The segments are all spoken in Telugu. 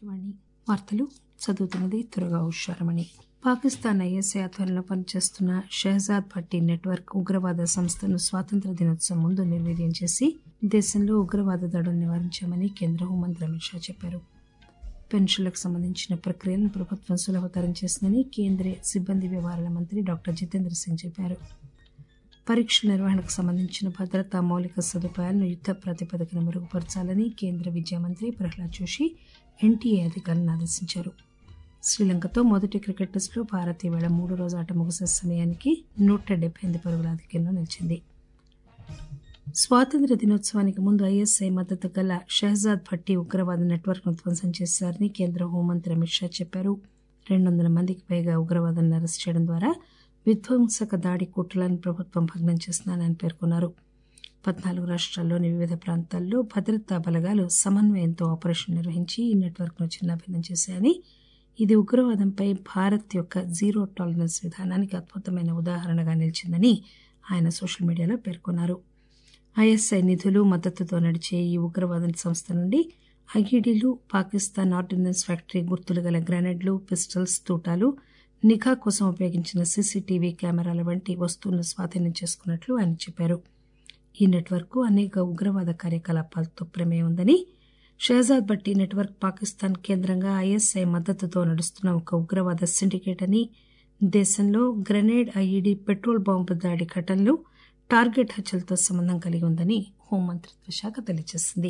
ఆకాశవాణి వార్తలు చదువుతున్నది త్వరగా ఉషారమణి పాకిస్తాన్ ఐఎస్ఐ ఆధ్వర్యంలో పనిచేస్తున్న షెహజాద్ భట్టి నెట్వర్క్ ఉగ్రవాద సంస్థను స్వాతంత్ర దినోత్సవం ముందు నిర్వీర్యం చేసి దేశంలో ఉగ్రవాద దాడులు నివారించామని కేంద్ర హోంమంత్రి అమిత్ షా చెప్పారు పెన్షన్లకు సంబంధించిన ప్రక్రియలను ప్రభుత్వం సులభతరం చేసిందని కేంద్రీయ సిబ్బంది వ్యవహారాల మంత్రి డాక్టర్ జితేంద్ర సింగ్ చెప్పారు పరీక్షల నిర్వహణకు సంబంధించిన భద్రతా మౌలిక సదుపాయాలను యుద్ద ప్రాతిపదికన మెరుగుపరచాలని కేంద్ర విద్యా మంత్రి ప్రహ్లాద్ జోషి ఎన్టీఏ అధికారులను ఆదేశించారు శ్రీలంకతో మొదటి క్రికెట్ టెస్టులో భారత్ ఈవేళ మూడు రోజు ఆట ముగిసే సమయానికి నూట డెబ్బై ఎనిమిది పరుగుల ఆధిక్యంలో నిలిచింది స్వాతంత్ర దినోత్సవానికి ముందు ఐఎస్ఐ మద్దతు గల షెహజాద్ భట్టి ఉగ్రవాద నెట్వర్క్ ను ధ్వంసం చేశారని కేంద్ర హోంమంత్రి అమిత్ షా చెప్పారు రెండు వందల మందికి పైగా ఉగ్రవాదులను అరెస్ట్ చేయడం ద్వారా విధ్వంసక దాడి కుట్రలను ప్రభుత్వం భగ్నం చేస్తుందని ఆయన పేర్కొన్నారు పద్నాలుగు రాష్ట్రాల్లోని వివిధ ప్రాంతాల్లో భద్రతా బలగాలు సమన్వయంతో ఆపరేషన్ నిర్వహించి ఈ నెట్వర్క్ ను చిన్నాభిన్నం చేశాయని ఇది ఉగ్రవాదంపై భారత్ యొక్క జీరో టాలరెన్స్ విధానానికి అద్భుతమైన ఉదాహరణగా నిలిచిందని ఆయన సోషల్ మీడియాలో పేర్కొన్నారు ఐఎస్ఐ నిధులు మద్దతుతో నడిచే ఈ ఉగ్రవాద సంస్థ నుండి ఐఈడీలు పాకిస్తాన్ ఆర్డినెన్స్ ఫ్యాక్టరీ గుర్తులు గల గ్రెనేడ్లు పిస్టల్స్ తూటాలు నిఘా కోసం ఉపయోగించిన సీసీటీవీ కెమెరాల వంటి వస్తువులను స్వాధీనం చేసుకున్నట్లు ఆయన చెప్పారు ఈ నెట్వర్క్ అనేక ఉగ్రవాద కార్యకలాపాలతో ప్రమేయం ఉందని షెహజాద్ భట్టి నెట్వర్క్ పాకిస్తాన్ కేంద్రంగా ఐఎస్ఐ మద్దతుతో నడుస్తున్న ఒక ఉగ్రవాద సిండికేట్ అని దేశంలో గ్రెనేడ్ ఐఈడీ పెట్రోల్ బాంబు దాడి ఘటనలు టార్గెట్ హత్యలతో సంబంధం కలిగి ఉందని హోంమంత్రిత్వ శాఖ తెలియజేసింది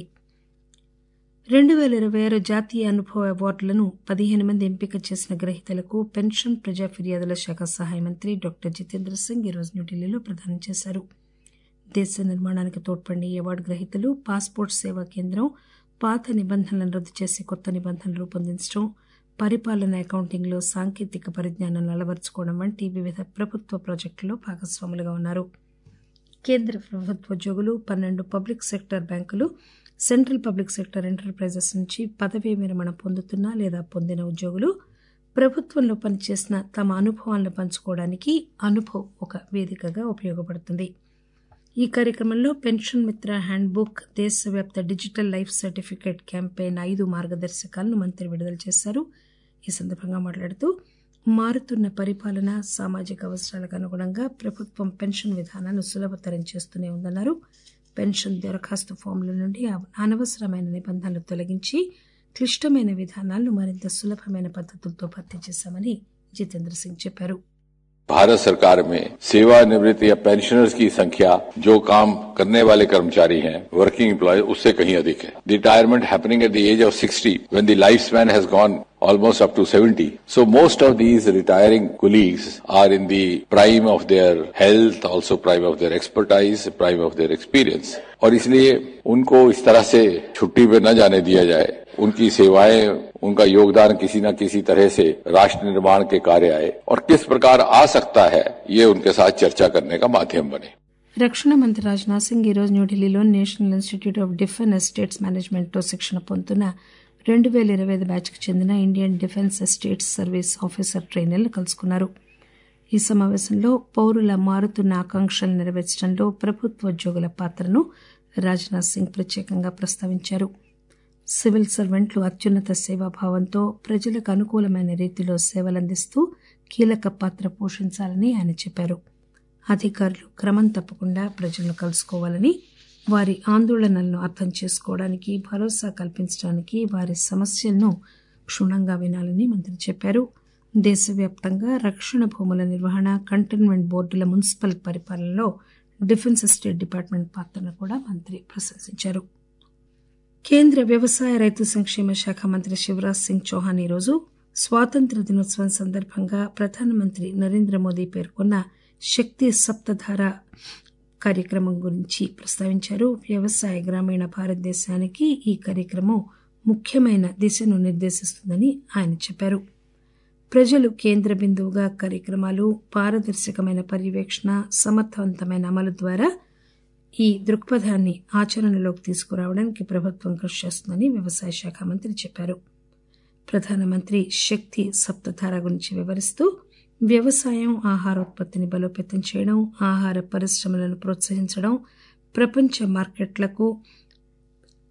రెండు పేల ఇరవై ఆరు జాతీయ అనుభవ అవార్డులను పదిహేను మంది ఎంపిక చేసిన గ్రహీతలకు పెన్షన్ ప్రజా ఫిర్యాదుల శాఖ సహాయ మంత్రి డాక్టర్ జితేంద్ర సింగ్ ఈరోజు న్యూఢిల్లీలో ప్రదానం చేశారు దేశ నిర్మాణానికి తోడ్పడిన ఈ అవార్డు గ్రహీతలు పాస్పోర్ట్ సేవా కేంద్రం పాత నిబంధనలను రద్దు చేసి కొత్త నిబంధనలు రూపొందించడం పరిపాలన అకౌంటింగ్లో సాంకేతిక పరిజ్ఞానాన్ని అలవరుచుకోవడం వంటి వివిధ ప్రభుత్వ ప్రాజెక్టుల్లో భాగస్వాములుగా ఉన్నారు కేంద్ర ప్రభుత్వ ఉద్యోగులు పన్నెండు పబ్లిక్ సెక్టర్ బ్యాంకులు సెంట్రల్ పబ్లిక్ సెక్టర్ ఎంటర్ప్రైజెస్ నుంచి పదవీ విరమణ పొందుతున్న లేదా పొందిన ఉద్యోగులు ప్రభుత్వంలో పనిచేసిన తమ అనుభవాలను పంచుకోవడానికి అనుభవ్ ఒక వేదికగా ఉపయోగపడుతుంది ఈ కార్యక్రమంలో పెన్షన్ మిత్ర హ్యాండ్ బుక్ దేశవ్యాప్త డిజిటల్ లైఫ్ సర్టిఫికేట్ క్యాంపెయిన్ ఐదు మార్గదర్శకాలను మంత్రి విడుదల చేశారు ఈ సందర్భంగా మాట్లాడుతూ మారుతున్న పరిపాలన సామాజిక అవసరాలకు అనుగుణంగా ప్రభుత్వం పెన్షన్ విధానాన్ని సులభతరం చేస్తూనే ఉందన్నారు పెన్షన్ దరఖాస్తు ఫామ్ల నుండి అనవసరమైన నిబంధనలు తొలగించి క్లిష్టమైన విధానాలను మరింత సులభమైన పద్ధతులతో భర్తీ చేశామని జితేంద్ర సింగ్ చెప్పారు भारत सरकार में सेवानिवृत्त या पेंशनर्स की संख्या जो काम करने वाले कर्मचारी हैं वर्किंग एम्प्लॉय उससे कहीं अधिक है retirement happening at the age of 60 when the lifespan has gone almost up to 70 so most of these retiring colleagues are in the prime of their health also prime of their expertise prime of their experience और इसलिए उनको इस तरह से छुट्टी पे न जाने दिया जाए उनकी सेवाएं उनका योगदान किसी न किसी तरह से राष्ट्र निर्माण के कार्य आए और किस प्रकार आ सकता है ये उनके साथ चर्चा करने का माध्यम बने రక్షణ మంత్రి రాజ్నాథ్ సింగ్ ఈరోజు న్యూఢిల్లీలో national institute of defence estates మేనేజ్మెంట్లో శిక్షణ పొందుతున్న రెండు పేల ఇరవై ఐదు బ్యాచ్కు చెందిన Indian defence estates service officer ట్రైనర్లు కలుసుకున్నారు ఈ సమావేశంలో పౌరుల మారుతున్న ఆకాంక్షలు నెరవేర్చడంలో ప్రభుత్వ ఉద్యోగుల పాత్రను రాజ్నాథ్ సింగ్ ప్రత్యేకంగా ప్రస్తావించారు సివిల్ సర్వెంట్లు అత్యున్నత సేవాభావంతో ప్రజలకు అనుకూలమైన రీతిలో సేవలందిస్తూ కీలక పాత్ర పోషించాలని ఆయన చెప్పారు అధికారులు క్రమం తప్పకుండా ప్రజలను కలుసుకోవాలని వారి ఆందోళనలను అర్థం చేసుకోవడానికి భరోసా కల్పించడానికి వారి సమస్యలను క్షుణ్ణంగా వినాలని మంత్రి చెప్పారు దేశవ్యాప్తంగా రక్షణ భూముల నిర్వహణ కంటైన్మెంట్ బోర్డుల మున్సిపల్ పరిపాలనలో డిఫెన్స్ ఎస్టేట్ డిపార్ట్మెంట్ పాత్రను కూడా మంత్రి ప్రశంసించారు కేంద్ర వ్యవసాయ రైతు సంక్షేమ శాఖ మంత్రి శివరాజ్ సింగ్ చౌహాన్ ఈరోజు స్వాతంత్ర దినోత్సవం సందర్భంగా ప్రధానమంత్రి నరేంద్ర మోదీ పేర్కొన్న శక్తి సప్తధార కార్యక్రమం గురించి ప్రస్తావించారు వ్యవసాయ గ్రామీణ భారతదేశానికి ఈ కార్యక్రమం ముఖ్యమైన దిశను నిర్దేశిస్తుందని ఆయన చెప్పారు ప్రజలు కేంద్ర బిందువుగా కార్యక్రమాలు పారదర్శకమైన పర్యవేక్షణ సమర్థవంతమైన అమలు ద్వారా ఈ దృక్పథాన్ని ఆచరణలోకి తీసుకురావడానికి ప్రభుత్వం కృషి చేస్తుందని వ్యవసాయ శాఖ మంత్రి చెప్పారు ప్రధానమంత్రి శక్తి సప్తధార గురించి వివరిస్తూ వ్యవసాయం ఆహారోత్పత్తిని బలోపేతం చేయడం ఆహార పరిశ్రమలను ప్రోత్సహించడం ప్రపంచ మార్కెట్లకు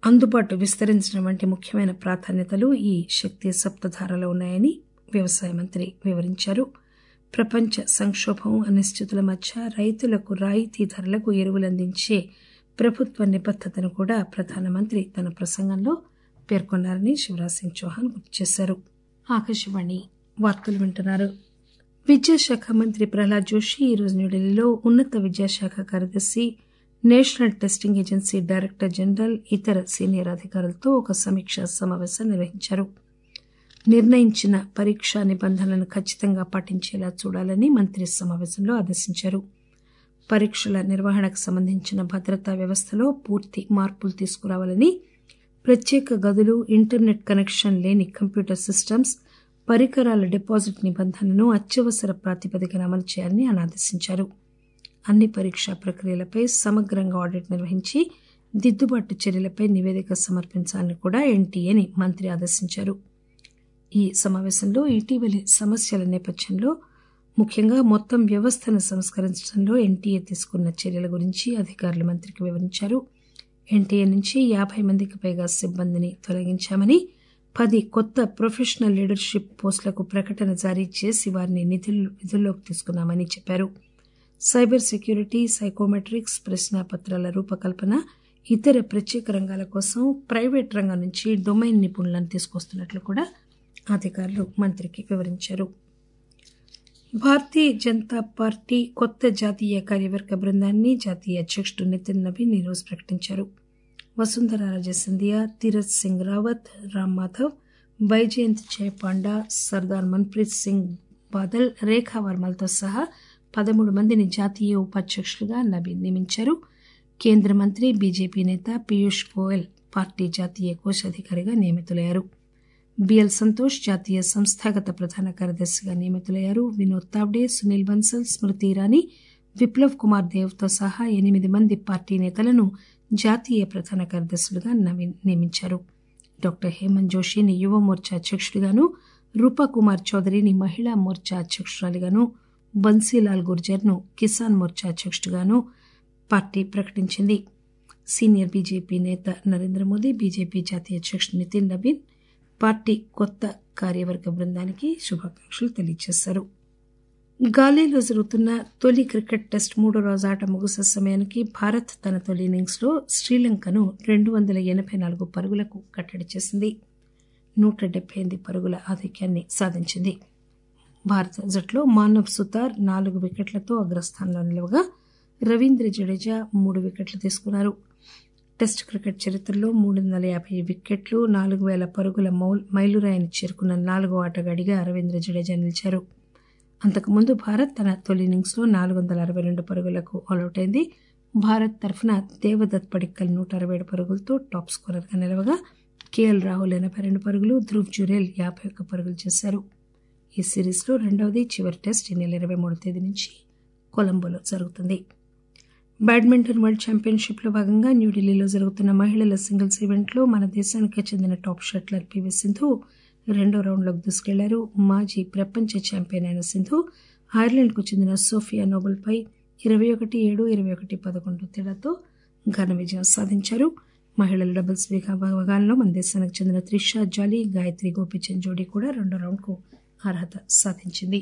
అందుబాటు విస్తరించడం వంటి ముఖ్యమైన ప్రాధాన్యతలు ఈ శక్తి సప్తధారలో ఉన్నాయని వ్యవసాయ మంత్రి వివరించారు ప్రపంచ సంక్షోభం అనిశ్చితుల మధ్య రైతులకు రాయితీ ధరలకు ఎరువులు అందించే ప్రభుత్వ నిబద్దతను కూడా ప్రధానమంత్రి తన ప్రసంగంలో పేర్కొన్నారని శివరాజ్ సింగ్ చౌహాన్ గుర్తు చేశారు ఆకాశవాణి వార్తలు వింటున్నారు విద్యాశాఖ మంత్రి ప్రహ్లాద్ జోషి ఈరోజు న్యూఢిల్లీలో ఉన్నత విద్యాశాఖ కార్యదర్శి national testing agency director general ఇతర సీనియర్ అధికారులతో ఒక సమీక్షా సమావేశం నిర్వహించారు నిర్ణయించిన పరీక్షా నిబంధనలను ఖచ్చితంగా పాటించేలా చూడాలని మంత్రి సమావేశంలో ఆదేశించారు పరీక్షల నిర్వహణకు సంబంధించిన భద్రతా వ్యవస్థలో పూర్తి మార్పులు తీసుకురావాలని ప్రత్యేక గదులు ఇంటర్నెట్ కనెక్షన్ లేని కంప్యూటర్ సిస్టమ్స్ పరికరాల డిపాజిట్ నిబంధనలను అత్యవసర ప్రాతిపదికన అమలు చేయాలని ఆయన ఆదేశించారు అన్ని పరీక్షా ప్రక్రియలపై సమగ్రంగా ఆడిట్ నిర్వహించి దిద్దుబాటు చర్యలపై నివేదిక సమర్పించాలని కూడా ఎన్టీఏని మంత్రి ఆదేశించారు ఈ సమావేశంలో ఇటీవలి సమస్యల నేపథ్యంలో ముఖ్యంగా మొత్తం వ్యవస్థను సంస్కరించడంలో ఎన్టీఏ తీసుకున్న చర్యల గురించి అధికారులు మంత్రికి వివరించారు ఎన్టీఏ నుంచి యాభై మందికి పైగా సిబ్బందిని తొలగించామని పది కొత్త ప్రొఫెషనల్ లీడర్షిప్ పోస్టులకు ప్రకటన జారీ చేసి వారిని విధుల్లోకి తీసుకున్నామని చెప్పారు సైబర్ సెక్యూరిటీ సైకోమెట్రిక్స్ ప్రశ్నాపత్రాల రూపకల్పన ఇతర ప్రత్యేక రంగాల కోసం ప్రైవేట్ రంగం నుంచి డొమైన్ నిపుణులను తీసుకొస్తున్నట్లు కూడా అధికారులు మంత్రికి వివరించారు భారతీయ జనతా పార్టీ కొత్త జాతీయ కార్యవర్గ బృందాన్ని జాతీయ అధ్యక్షుడు నితిన్ నవీన్ ఈరోజు ప్రకటించారు వసుంధర రాజే సింధియా తీరత్ సింగ్ రావత్ రామ్ మాధవ్ వైజయంత్ జయపాండా సర్దార్ మన్ప్రీత్ సింగ్ బాదల్ రేఖా వర్మలతో సహా పదమూడు మందిని జాతీయ ఉపాధ్యక్షులుగా నవీన్ నియమించారు కేంద్ర మంత్రి బీజేపీ నేత పీయూష్ గోయల్ పార్టీ జాతీయ కోశాధికారిగా నియమితులయ్యారు బిఎల్ సంతోష్ జాతీయ సంస్థాగత ప్రధాన కార్యదర్శిగా నియమితులయ్యారు వినోద్ తావ్డే సునీల్ బన్సల్ స్మృతి ఇరానీ విప్లవ్ కుమార్ దేవ్తో సహా ఎనిమిది మంది పార్టీ నేతలను జాతీయ ప్రధాన కార్యదర్శులుగా నవీన్ నియమించారు డాక్టర్ హేమంత్ జోషిని యువ మోర్చా అధ్యక్షుడిగాను రూపా కుమార్ చౌదరిని మహిళా మోర్చా అధ్యక్షురాలిగాను బన్సీలాల్ గుర్జర్ను కిసాన్ మోర్చా అధ్యక్షుడిగాను పార్టీ ప్రకటించింది సీనియర్ బీజేపీ నేత నరేంద్ర మోదీ బీజేపీ జాతీయ అధ్యక్షుడు నితిన్ నవీన్ పార్టీ కొత్త కార్యవర్గ బృందానికి శుభాకాంక్షలు తెలియజేశారు గాలేలో జరుగుతున్న తొలి క్రికెట్ టెస్ట్ మూడో రోజు ఆట ముగిసే సమయానికి భారత్ తన తొలి ఇన్నింగ్స్లో శ్రీలంకను రెండు వందల ఎనభై నాలుగు పరుగులకు కట్టడి చేసింది నూట డెబ్బై ఎనిమిది పరుగుల ఆధిక్యాన్ని సాధించింది భారత జట్లో మానవ్ సుతార్ నాలుగు వికెట్లతో అగ్రస్థానంలో నిలవగా రవీంద్ర జడేజా మూడు వికెట్లు తీసుకున్నారు టెస్ట్ క్రికెట్ చరిత్రలో మూడు వందల యాభై వికెట్లు నాలుగు వేల పరుగుల మౌల్ మైలురాయిని చేరుకున్న నాలుగో ఆటగాడిగా రవీంద్ర జడేజా నిలిచారు అంతకుముందు భారత్ తన తొలి ఇన్నింగ్స్లో నాలుగు వందల అరవై రెండు పరుగులకు ఆల్అౌట్ అయింది భారత్ తరఫున దేవదత్ పడిక్కల్ నూట అరవై ఏడు పరుగులతో టాప్ స్కోరర్గా నిలవగా కేఎల్ రాహుల్ ఎనభై రెండు పరుగులు ధ్రువ్ జురేల్ యాభై ఒక్క పరుగులు చేశారు ఈ సిరీస్లో రెండవది చివరి టెస్ట్ ఈ నెల ఇరవై మూడో తేదీ నుంచి కొలంబోలో జరుగుతుంది బ్యాడ్మింటన్ వరల్డ్ ఛాంపియన్షిప్లో భాగంగా న్యూఢిల్లీలో జరుగుతున్న మహిళల సింగిల్స్ ఈవెంట్లో మన దేశానికి చెందిన టాప్ షట్లర్ పివి సింధు రెండో రౌండ్లోకి దూసుకెళ్లారు మాజీ ప్రపంచ ఛాంపియన్ అయిన సింధు ఐర్లాండ్కు చెందిన సోఫియా నోబెల్పై ఇరవై ఒకటి ఏడు ఇరవై ఒకటి పదకొండు తేడాతో ఘన విజయం సాధించారు మహిళల డబుల్స్ విభాగంలో మన దేశానికి చెందిన త్రిషా జాలీ గాయత్రి గోపిచంద్ జోడీ కూడా రెండో రౌండ్కు అర్హత సాధించింది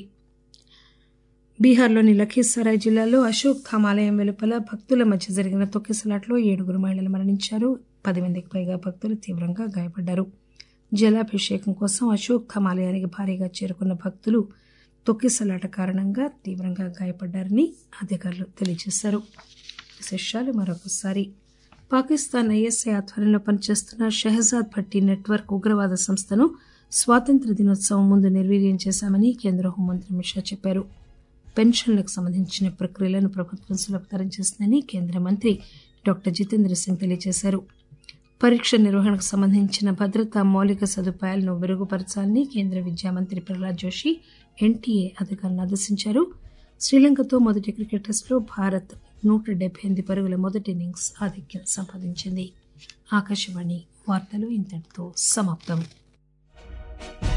బీహార్లోని లఖీసరాయ్ జిల్లాలో అశోక్ ధామ్ ఆలయం వెలుపల భక్తుల మధ్య జరిగిన తొక్కిసలాట్లో ఏడుగురు మహిళలు మరణించారు పది మందికి పైగా భక్తులు తీవ్రంగా గాయపడ్డారు జలాభిషేకం కోసం అశోక్ ధామ్ ఆలయానికి భారీగా చేరుకున్న భక్తులు తొక్కిసలాట కారణంగా తీవ్రంగా గాయపడ్డారని అధికారులు తెలియజేశారు విశేషాలు మరొకసారి పాకిస్తాన్ ఐఎస్ఐ ఆధ్వర్యంలో పనిచేస్తున్న షెహజాద్ భట్టి నెట్వర్క్ ఉగ్రవాద సంస్థను స్వాతంత్ర దినోత్సవం ముందు నిర్వీర్యం చేశామని కేంద్ర హోంమంత్రి అమిత్ షా చెప్పారు పెన్షన్లకు సంబంధించిన ప్రక్రియలను ప్రభుత్వం సులభతరం చేస్తుందని కేంద్ర మంత్రి డాక్టర్ జితేంద్ర సింగ్ తెలియజేశారు పరీక్ష నిర్వహణకు సంబంధించిన భద్రతా మౌలిక సదుపాయాలను మెరుగుపరచాలని కేంద్ర విద్యా మంత్రి ప్రహ్లాద్ జోషి ఎన్టీఏ అధికారులను ఆదేశించారు శ్రీలంకతో మొదటి క్రికెట్ టెస్టులో భారత్ నూట డెబ్బై ఎనిమిది పరుగుల మొదటి ఇన్నింగ్స్ ఆధిక్యం సంపాదించింది ఆకాశవాణి వార్తలు ఇంతటితో సమాప్తం